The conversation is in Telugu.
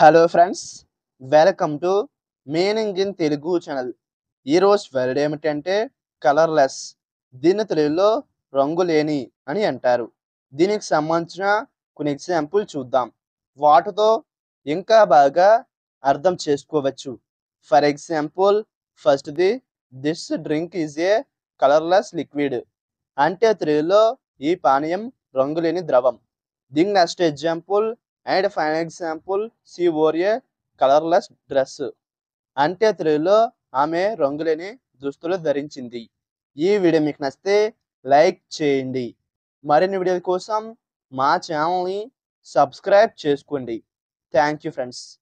hello friends welcome to meaning in Telugu channel ఈరోజు వర్డ్ ఏమిటంటే కలర్లెస్ దీన్ని తెలుగులో రంగు లేని అని అంటారు దీనికి సంబంధించిన కొన్ని ఎగ్జాంపుల్ చూద్దాం వాటితో ఇంకా బాగా అర్థం చేసుకోవచ్చు ఫర్ ఎగ్జాంపుల్ ఫస్ట్ది this drink is a colourless liquid అంటే తెలుగులో ఈ పానీయం రంగులేని ద్రవం దీని next example and final example she wore a colourless dress అంటే తెలుగులో ఆమె రంగులేని దుస్తులు ధరించింది ఈ వీడియో మీకు నచ్చితే లైక్ చేయండి మరిన్ని వీడియోల కోసం మా ఛానల్ని సబ్స్క్రైబ్ చేసుకోండి థ్యాంక్ యూ ఫ్రెండ్స్